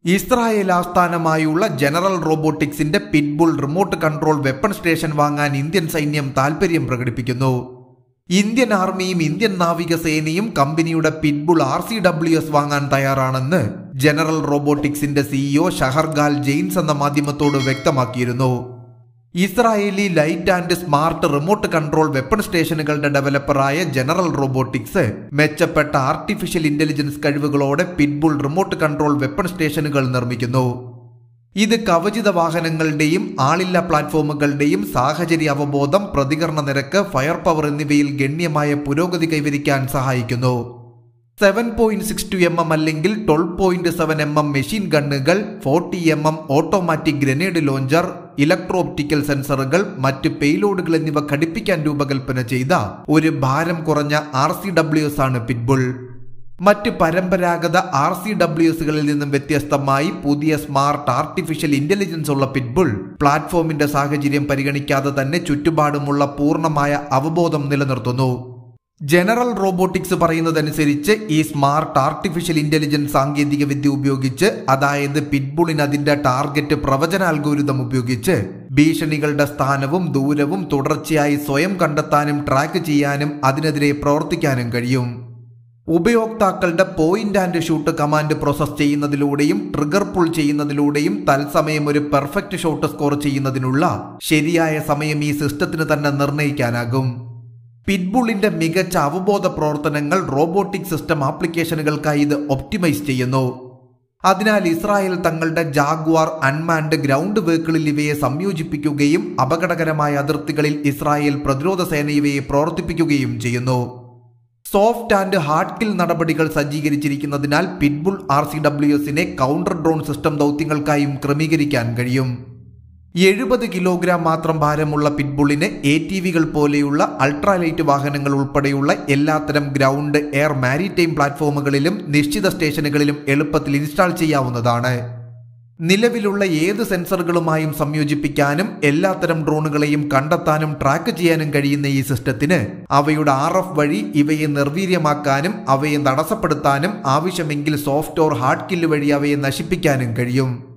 Israel ആസ്ഥാനമായുള്ള General റോബോട്ടിക്സിന്റെ Pitbull remote control weapon station വാങ്ങാൻ ഇന്ത്യൻ സൈന്യം താൽപര്യം പ്രകടിപ്പിക്കുന്നു ഇന്ത്യൻ ആർമിയും ഇന്ത്യൻ നാവികസേനയും കമ്പനിയുടെ Pitbull R C W S വാങ്ങാൻ തയ്യാറാണെന്ന് ജനറൽ റോബോട്ടിക്സിന്റെ സിഇഒ ഷഹർഗാൽ ജെയിൻസ് എന്ന മാധ്യമത്തോട് വ്യക്തമാക്കിയിരുന്നു Israeli light and smart remote control weapon സ്റ്റേഷനുകളുടെ ഡെവലപ്പറായ ജനറൽ റോബോട്ടിക്സ് മെച്ചപ്പെട്ട ആർട്ടിഫിഷ്യൽ ഇന്റലിജൻസ് കഴിവുകളോടെ പിറ്റ്ബുൾ റിമോട്ട് കൺട്രോൾ വെപ്പൺ സ്റ്റേഷനുകൾ നിർമ്മിക്കുന്നു ഇത് കവചിത വാഹനങ്ങളുടെയും ആളില്ല പ്ലാറ്റ്ഫോമുകളുടെയും സാഹചര്യ അവബോധം പ്രതികരണ നിരക്ക് ഫയർ പവർ എന്നിവയിൽ ഗണ്യമായ പുരോഗതി കൈവരിക്കാൻ സഹായിക്കുന്നു seven point six two M M അല്ലെങ്കിൽ twelve point seven M M machine ഗണ്ണുകൾ forty M M automatic grenade launcher electro optical സെൻസറുകൾ മറ്റ് പെയ്ലോഡുകൾ എന്നിവ ഘടിപ്പിക്കാൻ രൂപകൽപ്പന ചെയ്ത ഒരു ഭാരം കുറഞ്ഞ ആർ സി ഡബ്ല്യു എസ് ആണ് പിറ്റ്ബുൾ മറ്റ് പരമ്പരാഗത ആർ സി ഡബ്ല്യു എസുകളിൽ നിന്നും വ്യത്യസ്തമായി പുതിയ സ്മാർട്ട് ആർട്ടിഫിഷ്യൽ ഇന്റലിജൻസ് ഉള്ള പിറ്റ്ബുൾ പ്ലാറ്റ്ഫോമിന്റെ സാഹചര്യം പരിഗണിക്കാതെ തന്നെ ചുറ്റുപാടുമുള്ള പൂർണ്ണമായ അവബോധം നിലനിർത്തുന്നു ജനറൽ റോബോട്ടിക്സ് പറയുന്നതനുസരിച്ച് ഈ സ്മാർട്ട് ആർട്ടിഫിഷ്യൽ ഇന്റലിജൻസ് സാങ്കേതിക വിദ്യ ഉപയോഗിച്ച് അതായത് പിറ്റ്ബുളിന് അതിന്റെ ടാർഗറ്റ് പ്രവചന അൽഗോരിതം ഉപയോഗിച്ച് ഭീഷണികളുടെ സ്ഥാനവും ദൂരവും തുടർച്ചയായി സ്വയം കണ്ടെത്താനും ട്രാക്ക് ചെയ്യാനും അതിനെതിരെ പ്രവർത്തിക്കാനും കഴിയും ഉപയോക്താക്കളുടെ point and shoot command process ചെയ്യുന്നതിലൂടെയും ട്രിഗർ പുൾ ചെയ്യുന്നതിലൂടെയും തത്സമയം ഒരു പെർഫെക്റ്റ് ഷോട്ട് സ്കോർ ചെയ്യുന്നതിനുള്ള ശരിയായ സമയം ഈ സിസ്റ്റത്തിന് തന്നെ നിർണ്ണയിക്കാനാകും പിറ്റ്ബുളിന്റെ മികച്ച അവബോധ പ്രവർത്തനങ്ങൾ റോബോട്ടിക് സിസ്റ്റം ആപ്ലിക്കേഷനുകൾക്കായി ഇത് ഒപ്റ്റിമൈസ് ചെയ്യുന്നു അതിനാൽ ഇസ്രായേൽ തങ്ങളുടെ ജാഗ്വാർ അൺമാൻഡ് ഗ്രൗണ്ട് വെഹിക്കിളിൽ ഇവയെ സംയോജിപ്പിക്കുകയും അപകടകരമായ അതിർത്തികളിൽ ഇസ്രായേൽ പ്രതിരോധ സേന ഇവയെ പ്രവർത്തിപ്പിക്കുകയും ചെയ്യുന്നു സോഫ്റ്റ് ആൻഡ് ഹാർഡ് കിൽ നടപടികൾ സജ്ജീകരിച്ചിരിക്കുന്നതിനാൽ പിറ്റ്ബുൾ ആർ സി ഡബ്ല്യു എസിനെ കൗണ്ടർ ഡ്രോൺ സിസ്റ്റം ദൗത്യങ്ങൾക്കായും ക്രമീകരിക്കാൻ കഴിയും എഴുപത് കിലോഗ്രാം മാത്രം ഭാരമുള്ള പിറ്റ്ബുള്ളിന് എ ടി വികൾ പോലെയുള്ള അൾട്രാലൈറ്റ് വാഹനങ്ങൾ ഉൾപ്പെടെയുള്ള എല്ലാത്തരം ഗ്രൗണ്ട് എയർ മാരിടൈം പ്ലാറ്റ്ഫോമുകളിലും നിശ്ചിത സ്റ്റേഷനുകളിലും എളുപ്പത്തിൽ ഇൻസ്റ്റാൾ ചെയ്യാവുന്നതാണ് നിലവിലുള്ള ഏത് സെൻസറുകളുമായും സംയോജിപ്പിക്കാനും എല്ലാത്തരം ഡ്രോണുകളെയും കണ്ടെത്താനും ട്രാക്ക് ചെയ്യാനും കഴിയുന്ന ഈ സിസ്റ്റത്തിന് അവയുടെ ആർ എഫ് വഴി ഇവയെ നിർവീര്യമാക്കാനും അവയെ തടസ്സപ്പെടുത്താനും ആവശ്യമെങ്കിൽ സോഫ്റ്റ് ഓർ ഹാർഡ് കില്ല് വഴി അവയെ നശിപ്പിക്കാനും കഴിയും